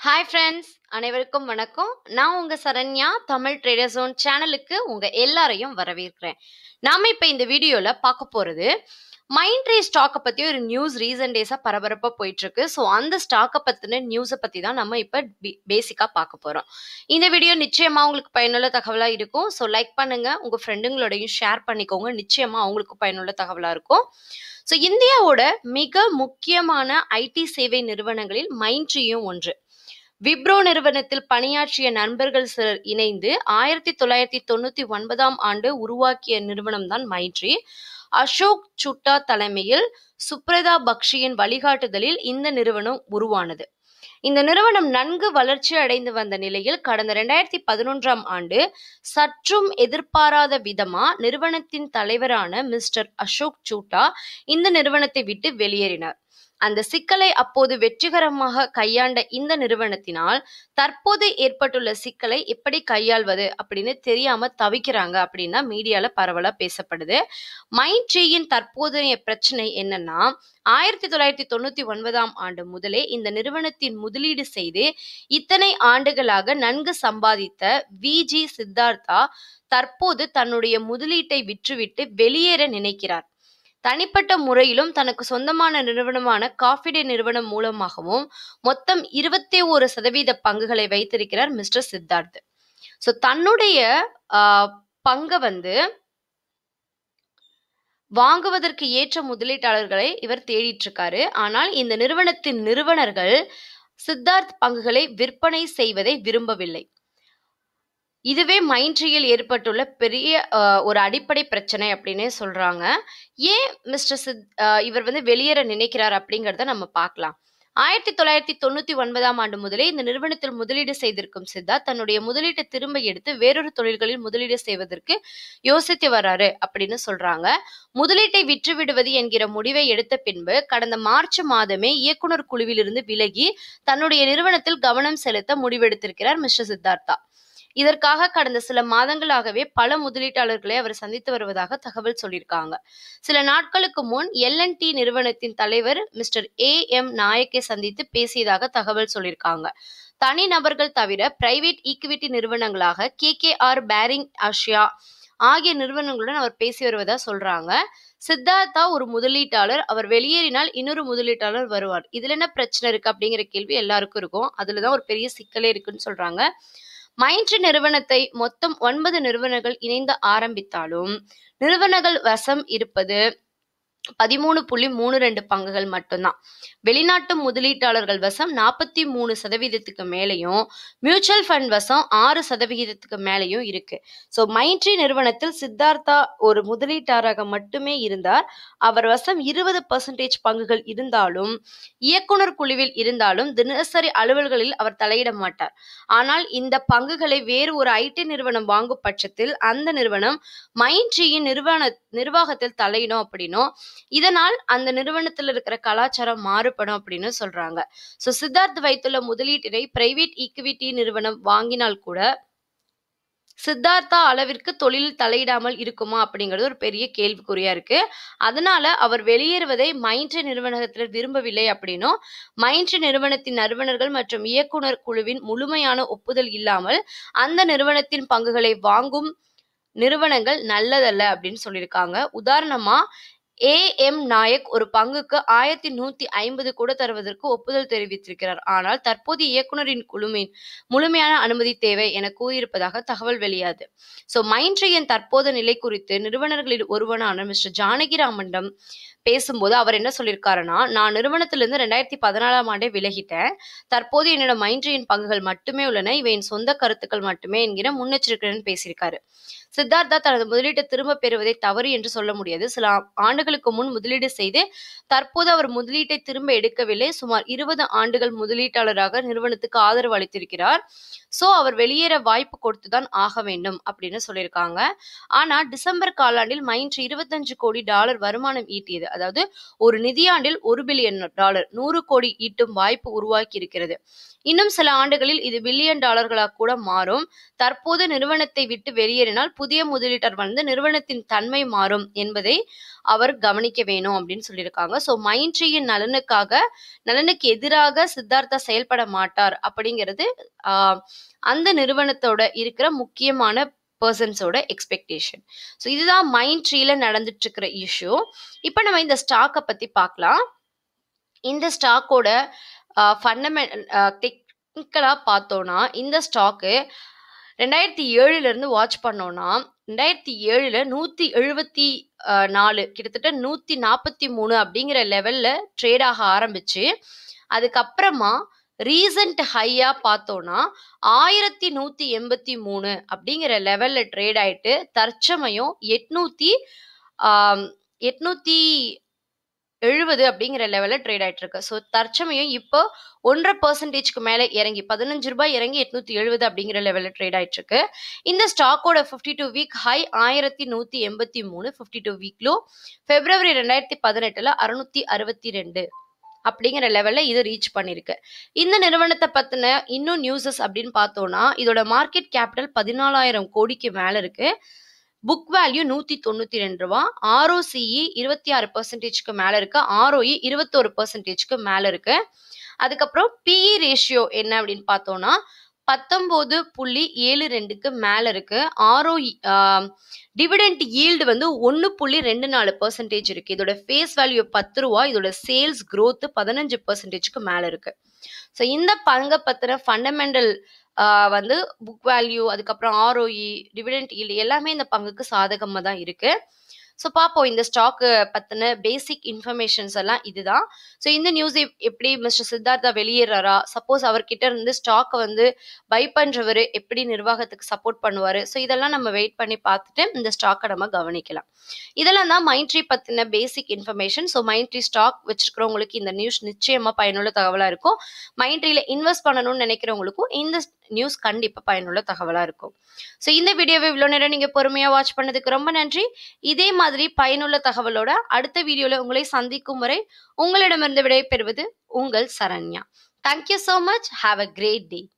hi friends அனைவருக்கும் வணக்கம் நான் உங்க சரண்யா தமிழ் ட்ரேடர் ஜோன் சேனலுக்கு உங்க எல்லாரையும் வரவேற்கிறேன் நாம இப்ப இந்த வீடியோல பார்க்க போறது மைண்ட் ட்ரே ஸ்டாக்கை பத்தி ஒரு நியூஸ் ரீசன்ட் டேஸா பரபரப்பா போயிட்டு இருக்கு ஸோ அந்த ஸ்டாக்கை பத்தின நியூஸை பத்தி தான் நம்ம இப்ப பேசிக்கா பார்க்க போறோம் இந்த வீடியோ நிச்சயமா உங்களுக்கு பயனுள்ள தகவலா இருக்கும் ஸோ லைக் பண்ணுங்க உங்க ஃப்ரெண்டுங்களோடையும் ஷேர் பண்ணிக்கோங்க நிச்சயமா அவங்களுக்கு பயனுள்ள தகவலா இருக்கும் ஸோ இந்தியாவோட மிக முக்கியமான ஐடி சேவை நிறுவனங்களில் மைண்ட்ரியும் ஒன்று விப்ரோ நிறுவனத்தில் பணியாற்றிய நண்பர்கள் சிலர் இணைந்து ஆயிரத்தி தொள்ளாயிரத்தி தொண்ணூத்தி ஒன்பதாம் ஆண்டு உருவாக்கிய நிறுவனம் தான் மைட்ரி அசோக் சுட்டா தலைமையில் சுப்ரதா பக்ஷியின் வழிகாட்டுதலில் இந்த நிறுவனம் உருவானது இந்த நிறுவனம் நன்கு வளர்ச்சி அடைந்து வந்த நிலையில் கடந்த ரெண்டாயிரத்தி பதினொன்றாம் ஆண்டு சற்றும் எதிர்பாராத விதமா நிறுவனத்தின் தலைவரான மிஸ்டர் அசோக் சூட்டா இந்த நிறுவனத்தை விட்டு வெளியேறினார் அந்த சிக்கலை அப்போது வெற்றிகரமாக கையாண்ட இந்த நிறுவனத்தினால் தற்போது ஏற்பட்டுள்ள சிக்கலை எப்படி கையாள்வது அப்படின்னு தெரியாம தவிக்கிறாங்க அப்படின்னா மீடியால பரவலா பேசப்படுது மைண்ட் ட்ரீயின் தற்போதைய பிரச்சனை என்னன்னா ஆயிரத்தி தொள்ளாயிரத்தி தொண்ணூத்தி ஒன்பதாம் ஆண்டு முதலே இந்த நிறுவனத்தின் முதலீடு செய்து இத்தனை ஆண்டுகளாக நன்கு சம்பாதித்த விஜி சித்தார்த்தா தற்போது தன்னுடைய முதலீட்டை விற்றுவிட்டு வெளியேற நினைக்கிறார் தனிப்பட்ட முறையிலும் தனக்கு சொந்தமான நிறுவனமான காஃபிடே நிறுவனம் மூலமாகவும் மொத்தம் இருபத்தி ஒரு சதவீத பங்குகளை வைத்திருக்கிறார் மிஸ்டர் சித்தார்த் ஸோ தன்னுடைய பங்கை வந்து வாங்குவதற்கு ஏற்ற முதலீட்டாளர்களை இவர் தேடிட்டு இருக்காரு ஆனால் இந்த நிறுவனத்தின் நிறுவனர்கள் சித்தார்த் பங்குகளை விற்பனை செய்வதை விரும்பவில்லை இதுவே மைண்ட்ரியில் ஏற்பட்டுள்ள பெரிய ஒரு அடிப்படை பிரச்சனை அப்படின்னே சொல்றாங்க ஏன் மிஸ்டர் சித் இவர் வந்து வெளியேற நினைக்கிறார் அப்படிங்கிறத நம்ம பார்க்கலாம் ஆயிரத்தி தொள்ளாயிரத்தி தொண்ணூத்தி ஒன்பதாம் ஆண்டு முதலே இந்த நிறுவனத்தில் முதலீடு செய்திருக்கும் சித்தா தன்னுடைய முதலீட்டை திரும்ப எடுத்து வேறொரு தொழில்களில் முதலீடு செய்வதற்கு யோசித்து வராரு அப்படின்னு சொல்றாங்க முதலீட்டை விற்று விடுவது என்கிற முடிவை எடுத்த பின்பு கடந்த மார்ச் மாதமே இயக்குனர் குழுவிலிருந்து விலகி தன்னுடைய நிறுவனத்தில் கவனம் செலுத்த முடிவெடுத்திருக்கிறார் மிஸ்டர் சித்தார்த்தா இதற்காக கடந்த சில மாதங்களாகவே பல முதலீட்டாளர்களை அவர் சந்தித்து வருவதாக தகவல் சொல்லியிருக்காங்க சில நாட்களுக்கு முன் எல்என்டி நிறுவனத்தின் தலைவர் மிஸ்டர் ஏ எம் நாயக்கை சந்தித்து பேசியதாக தகவல் சொல்லியிருக்காங்க தனி நபர்கள் தவிர பிரைவேட் ஈக்விட்டி நிறுவனங்களாக K K R Baring Asia ஆகிய நிறுவனங்களுடன் அவர் பேசி வருவதா சொல்றாங்க சித்தார்த்தா ஒரு முதலீட்டாளர் அவர் வெளியேறினால் இன்னொரு முதலீட்டாளர் வருவார் இதுல என்ன பிரச்சனை இருக்கு அப்படிங்கிற கேள்வி எல்லாருக்கும் இருக்கும் அதுலதான் ஒரு பெரிய சிக்கலே இருக்குன்னு சொல்றாங்க மைண்ட்ரி நிறுவனத்தை மொத்தம் ஒன்பது நிறுவனங்கள் இணைந்து ஆரம்பித்தாலும் நிறுவனங்கள் வசம் இருப்பது பதிமூணு புள்ளி மூணு ரெண்டு பங்குகள் மட்டும்தான் வெளிநாட்டு முதலீட்டாளர்கள் வசம் நாற்பத்தி மூணு சதவீதத்துக்கு மேலேயும் மியூச்சுவல் ஃபண்ட் வசம் ஆறு சதவிகிதத்துக்கு மேலேயும் இருக்கு ஸோ மைண்ட்ரி நிறுவனத்தில் சித்தார்த்தா ஒரு முதலீட்டாளராக மட்டுமே இருந்தார் அவர் வசம் இருபது பர்சன்டேஜ் பங்குகள் இருந்தாலும் இயக்குனர் குழுவில் இருந்தாலும் தினசரி அலுவல்களில் அவர் தலையிட மாட்டார் ஆனால் இந்த பங்குகளை வேறு ஒரு ஐடி நிறுவனம் வாங்கும் பட்சத்தில் அந்த நிறுவனம் மைண்ட்ரியின் நிறுவன நிர்வாகத்தில் தலையிடும் அப்படின்னும் இதனால் அந்த நிறுவனத்தில் இருக்கிற கலாச்சாரம் மாறுபடும் அப்படின்னு சொல்றாங்க ஸோ சித்தார்த் வைத்துள்ள முதலீட்டினை பிரைவேட் ஈக்விட்டி நிறுவனம் வாங்கினால் கூட சித்தார்த்தா அளவிற்கு தொழிலில் தலையிடாமல் இருக்குமா அப்படிங்கிறது ஒரு பெரிய கேள்விக்குறியா இருக்கு அதனால அவர் வெளியேறுவதை மைண்ட்ரி நிறுவனத்தில் விரும்பவில்லை அப்படின்னும் மைண்ட்ரி நிறுவனத்தின் நிறுவனர்கள் மற்றும் இயக்குனர் குழுவின் முழுமையான ஒப்புதல் இல்லாமல் அந்த நிறுவனத்தின் பங்குகளை வாங்கும் நிறுவனங்கள் நல்லதல்ல அப்படின்னு சொல்லியிருக்காங்க உதாரணமா ஏ எம் நாயக் ஒரு பங்குக்கு ஆயிரத்தி நூத்தி ஐம்பது கூட தருவதற்கு ஒப்புதல் தெரிவித்திருக்கிறார் ஆனால் தற்போது இயக்குனரின் குழுமின் முழுமையான அனுமதி தேவை என கூறியிருப்பதாக தகவல் வெளியாது ஸோ மைண்ட்ரியின் தற்போது நிலை குறித்து நிறுவனர்களில் ஒருவனான மிஸ்டர் ஜானகிராமண்டம் பேசும்போது அவர் என்ன சொல்லியிருக்காருன்னா நான் நிறுவனத்திலிருந்து ரெண்டாயிரத்தி பதினாலாம் ஆண்டே விலகிட்டேன் தற்போது என்னோட மைண்ட்ரியின் பங்குகள் மட்டுமே உள்ளன இவை என் சொந்த கருத்துக்கள் மட்டுமே என்கிற முன்னெச்சரிக்கையுடன் பேசியிருக்காரு சித்தார்த்தா தனது முதலீட்டை திரும்ப பெறுவதை தவறு என்று சொல்ல முடியாது சில ஆண்டுகளுக்கு முன் முதலீடு செய்து தற்போது அவர் முதலீட்டை திரும்ப எடுக்கவில்லை சுமார் இருபது ஆண்டுகள் முதலீட்டாளராக நிறுவனத்துக்கு ஆதரவு அளித்திருக்கிறார் சோ அவர் வெளியேற வாய்ப்பு கொடுத்துதான் ஆக வேண்டும் அப்படின்னு சொல்லியிருக்காங்க ஆனா டிசம்பர் காலாண்டில் மைண்ட் இருபத்தஞ்சு கோடி டாலர் வருமானம் ஈட்டியது அதாவது ஒரு நிதியாண்டில் ஒரு பில்லியன் டாலர் நூறு கோடி ஈட்டும் வாய்ப்பு உருவாக்கி இருக்கிறது இன்னும் சில ஆண்டுகளில் இது பில்லியன் டாலர்களாக கூட மாறும் தற்போது நிறுவனத்தை விட்டு வெளியேறினால் புதிய புதிய முதலீட்டர் வந்து நிறுவனத்தின் தன்மை மாறும் என்பதை அவர் கவனிக்க வேணும் அப்படின்னு சொல்லியிருக்காங்க ஸோ மைண்ட்ரியின் நலனுக்காக நலனுக்கு எதிராக சித்தார்த்தா செயல்பட மாட்டார் அப்படிங்கிறது ஆஹ், அந்த நிறுவனத்தோட இருக்கிற முக்கியமான பர்சன்ஸோட எக்ஸ்பெக்டேஷன் ஸோ இதுதான் மைண்ட் ட்ரீல நடந்துட்டு இருக்கிற இஷ்யூ இப்போ நம்ம இந்த ஸ்டாக்கை பத்தி பார்க்கலாம் இந்த ஸ்டாக்கோட ஃபண்டமெண்ட் டெக்னிக்கலாக பார்த்தோன்னா இந்த ஸ்டாக்கு ரெண்டாயிரத்தி ஏழுல இருந்து வாட்ச் பண்ணோம்னா ரெண்டாயிரத்தி ஏழுல நூத்தி எழுபத்தி நாலு கிட்டத்தட்ட நூத்தி நாற்பத்தி மூணு அப்படிங்கிற லெவல்ல ட்ரேட் ஆக ஆரம்பிச்சு அதுக்கப்புறமா ரீசன்ட் ஹையா பார்த்தோம்னா ஆயிரத்தி நூத்தி எண்பத்தி மூணு அப்படிங்கிற லெவல்ல ட்ரேட் ஆயிட்டு தற்சமயம் எட்நூத்தி ஆம், எட்நூத்தி எழுபது அப்படிங்கிற லெவலில் ட்ரேட் ஆயிட்டு இருக்கு ஸோ தற்சமயம் இப்போ ஒன்றரை பர்சன்டேஜ்க்கு மேலே இறங்கி பதினஞ்சு ரூபாய் இறங்கி எட்நூத்தி எழுபது அப்படிங்கிற லெவலில் ட்ரேட் ஆயிட்டு இருக்கு இந்த ஸ்டாக்கோட ஃபிஃப்டி டூ வீக் ஹை ஆயிரத்தி நூத்தி எண்பத்தி மூணு ஃபிஃப்டி டூ வீக்லோ பிப்ரவரி ரெண்டாயிரத்தி பதினெட்டுல அறுநூத்தி அறுபத்தி ரெண்டு அப்படிங்கிற லெவல்ல இது ரீச் பண்ணிருக்கு இந்த நிறுவனத்தை பத்தின இன்னும் நியூஸஸ் அப்படின்னு பார்த்தோம்னா இதோட மார்க்கெட் கேபிட்டல் பதினாலாயிரம் கோடிக்கு மேல இருக்கு புக் வேல்யூ நூத்தி தொண்ணூத்தி ரெண்டு ரூபா ஆர்ஓசிஇ இருபத்தி ஆறு பர்சன்டேஜ்க்கு மேல இருக்கு ஆர்ஓஇ இருபத்தோரு பர்சன்டேஜ்க்கு மேல இருக்கு அதுக்கப்புறம் பிஇ ரேஷியோ என்ன அப்படின்னு பார்த்தோம்னா பத்தொன்பது புள்ளி ஏழு ரெண்டுக்கு மேல இருக்கு ஆர்ஓஇ டிவிடெண்ட் ஈல்டு வந்து ஒன்று புள்ளி ரெண்டு நாலு பர்சன்டேஜ் இருக்கு இதோட ஃபேஸ் வேல்யூ பத்து ரூபா இதோட சேல்ஸ் growth பதினஞ்சு பர்சன்டேஜ்க்கு மேல இருக்கு ஸோ இந்த பங்கை பத்தின ஃபண்டமெண்டல் வந்து புக் வேல்யூ அதுக்கப்புறம் ஆர்ஓஇ டிவிடெண்ட் ஈல்டு எல்லாமே இந்த பங்குக்கு சாதகமாக தான் இருக்கு ஸோ பார்ப்போம் இந்த ஸ்டாக்கு பற்றின பேசிக் இன்ஃபர்மேஷன்ஸ் எல்லாம் இதுதான் ஸோ இந்த நியூஸ் எப்படி மிஸ்டர் சித்தார்த்தா வெளியேறாரா சப்போஸ் அவர்கிட்ட இருந்து ஸ்டாக்கை வந்து பை பண்ணுறவர் எப்படி நிர்வாகத்துக்கு சப்போர்ட் பண்ணுவார் ஸோ இதெல்லாம் நம்ம வெயிட் பண்ணி பார்த்துட்டு இந்த ஸ்டாக்கை நம்ம கவனிக்கலாம் இதெல்லாம் தான் மைண்ட்ரி பற்றின basic information so Mindtree stock வச்சிருக்கிறவங்களுக்கு இந்த நியூஸ் நிச்சயமாக பயனுள்ள தகவலாக இருக்கும் மைண்ட்ரியில் இன்வெஸ்ட் பண்ணணும்னு நினைக்கிறவங்களுக்கும் இந்த நியூஸ் கண்டிப்பாக பயனுள்ள தகவலாக இருக்கும் ஸோ இந்த வீடியோவை இவ்வளோ நேரம் நீங்கள் பொறுமையாக வாட்ச் பண்ணதுக்கு ரொம்ப நன்றி இதே மாதிரி பயனுள்ள தகவலோட அடுத்த வீடியோவில் உங்களை சந்திக்கும் வரை உங்களிடமிருந்து விடை பெறுவது உங்கள் Saranya thank you so much have a great day